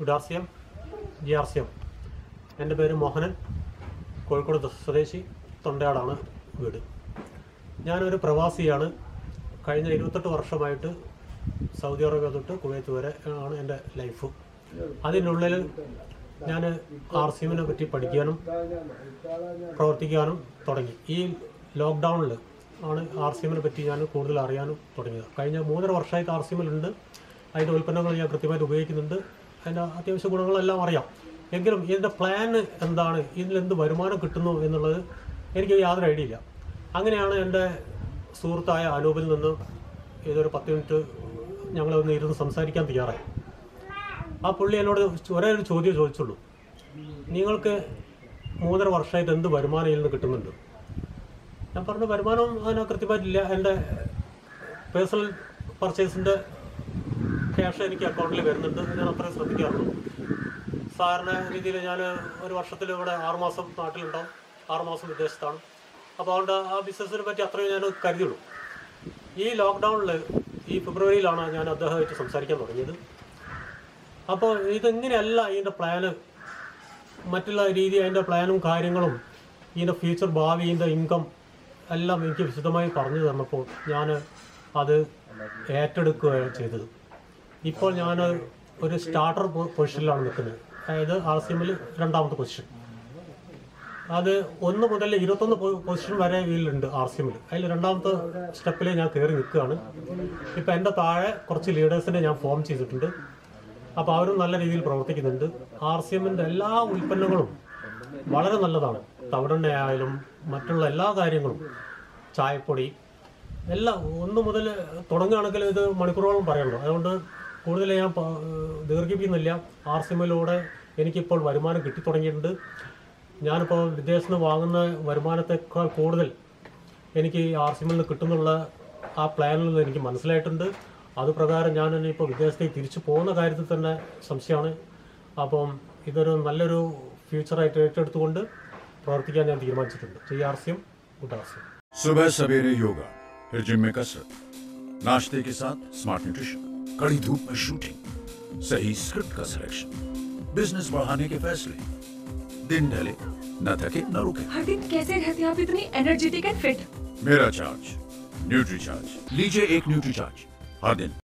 good R C M G R C M എൻ്റെ പേര് മോഹനൻ കോഴിക്കോട് സ്വദേശി തൊണ്ടയാടാണ് വീട് ഞാനൊരു പ്രവാസിയാണ് കഴിഞ്ഞ ഇരുപത്തെട്ട് വർഷമായിട്ട് സൗദി അറേബ്യ തൊട്ട് കുവൈത്ത് വരെ ആണ് എൻ്റെ ലൈഫ് അതിനുള്ളിൽ ഞാൻ ആർ സി എമ്മിനെ പറ്റി പഠിക്കാനും പ്രവർത്തിക്കാനും തുടങ്ങി ഈ ലോക്ക്ഡൗണിൽ ആണ് ആർ സി എമ്മിനെ പറ്റി ഞാൻ കൂടുതൽ അറിയാനും തുടങ്ങിയത് കഴിഞ്ഞ മൂന്നര വർഷമായിട്ട് ആർ സി എമ്മിലുണ്ട് അതിൻ്റെ ഉൽപ്പന്നങ്ങൾ ഞാൻ കൃത്യമായിട്ട് ഉപയോഗിക്കുന്നുണ്ട് അതിൻ്റെ അത്യാവശ്യ ഗുണങ്ങളെല്ലാം അറിയാം എങ്കിലും ഇതിൻ്റെ പ്ലാൻ എന്താണ് ഇതിൽ എന്ത് വരുമാനം കിട്ടുന്നു എന്നുള്ളത് എനിക്ക് യാതൊരു ഐഡിയ ഇല്ല അങ്ങനെയാണ് എൻ്റെ സുഹൃത്തായ അനൂപിൽ നിന്ന് ഏതൊരു പത്ത് മിനിറ്റ് ഞങ്ങളൊന്ന് ഇരുന്ന് സംസാരിക്കാൻ തയ്യാറായി ആ പുള്ളി എന്നോട് ഒരേ ഒരു ചോദ്യം ചോദിച്ചുള്ളൂ നിങ്ങൾക്ക് മൂന്നര വർഷമായിട്ട് എന്ത് വരുമാനം ഇതിൽ നിന്ന് കിട്ടുന്നുണ്ട് ഞാൻ പറഞ്ഞു വരുമാനം അങ്ങനെ കൃത്യമായിട്ടില്ല എൻ്റെ പേഴ്സണൽ പർച്ചേസിൻ്റെ ക്യാഷ് എനിക്ക് അക്കൗണ്ടിൽ വരുന്നുണ്ട് ഞാൻ അത്രയും ശ്രദ്ധിക്കാറുള്ളൂ സാധാരണ രീതിയിൽ ഞാൻ ഒരു വർഷത്തിൽ ഇവിടെ ആറുമാസം നാട്ടിലുണ്ടാവും ആറുമാസം വിദേശത്താണ് അപ്പോൾ അതുകൊണ്ട് ആ ബിസിനസ്സിനെ പറ്റി അത്രയും ഞാൻ കരുതിയുള്ളൂ ഈ ലോക്ക്ഡൗണിൽ ഈ ഫെബ്രുവരിയിലാണ് ഞാൻ അദ്ദേഹമായിട്ട് സംസാരിക്കാൻ തുടങ്ങിയത് അപ്പോൾ ഇതെങ്ങനെയല്ല ഇതിൻ്റെ പ്ലാന് മറ്റുള്ള രീതി അതിൻ്റെ പ്ലാനും കാര്യങ്ങളും ഇതിൻ്റെ ഫ്യൂച്ചർ ഭാവി ഇതിൻ്റെ ഇൻകം എല്ലാം എനിക്ക് വിശദമായി പറഞ്ഞു തന്നപ്പോൾ ഞാൻ അത് ഏറ്റെടുക്കുകയാണ് ചെയ്തത് ഇപ്പോൾ ഞാൻ ഒരു സ്റ്റാർട്ടർ പൊസിഷനിലാണ് നിൽക്കുന്നത് അതായത് ആർ സി എമ്മിൽ രണ്ടാമത്തെ പൊസിഷൻ അത് ഒന്ന് മുതൽ ഇരുപത്തൊന്ന് പൊസിഷൻ വരെ ഇതിലുണ്ട് ആർ സി എമ്മിൽ അതിൽ രണ്ടാമത്തെ സ്റ്റെപ്പിൽ ഞാൻ കയറി നിൽക്കുകയാണ് ഇപ്പം എൻ്റെ താഴെ കുറച്ച് ലീഡേഴ്സിനെ ഞാൻ ഫോം ചെയ്തിട്ടുണ്ട് അപ്പോൾ അവരും നല്ല രീതിയിൽ പ്രവർത്തിക്കുന്നുണ്ട് ആർ സി എമ്മിൻ്റെ എല്ലാ ഉൽപ്പന്നങ്ങളും വളരെ നല്ലതാണ് തവിടെണ്ണ ആയാലും മറ്റുള്ള എല്ലാ കാര്യങ്ങളും ചായപ്പൊടി എല്ലാം ഒന്ന് മുതൽ തുടങ്ങുകയാണെങ്കിൽ ഇത് മണിക്കൂറോളം പറയണ്ടോ അതുകൊണ്ട് കൂടുതൽ ഞാൻ പ- ദീർഘിപ്പിക്കുന്നില്ല ആർ സി എമ്മിലൂടെ എനിക്കിപ്പോൾ വരുമാനം കിട്ടിത്തുടങ്ങിയിട്ടുണ്ട് ഞാനിപ്പോൾ വിദേശത്ത് നിന്ന് വാങ്ങുന്ന വരുമാനത്തെക്കാൾ കൂടുതൽ എനിക്ക് ഈ ആർ സി എമ്മിൽ നിന്ന് കിട്ടുന്നുള്ള ആ പ്ലാനിൽ നിന്ന് എനിക്ക് മനസ്സിലായിട്ടുണ്ട് അത് പ്രകാരം ഞാൻ ഇനിയിപ്പോൾ വിദേശത്തേക്ക് തിരിച്ചു പോകുന്ന കാര്യത്തിൽ തന്നെ സംശയമാണ് അപ്പം ഇതൊരു നല്ലൊരു ഫ്യൂച്ചറായിട്ട് ഏറ്റെടുത്തുകൊണ്ട് പ്രവർത്തിക്കാൻ ഞാൻ തീരുമാനിച്ചിട്ടുണ്ട് G R C M good R C M सुबह सवेरे योगा फिर जिम में कसरत नाश्ते के साथ स्मार्ट न्यूट्रिशन कड़ी धूप में शूटिंग सही स्क्रिप्ट का सिलेक्शन बिजनेस बढ़ाने के फैसले दिन ढले न थके न रुके हर दिन कैसे रहते हैं आप इतनी एनर्जेटिक एंड फिट मेरा चार्ज न्यूट्री चार्ज लीजिए एक न्यूट्री चार्ज हर दिन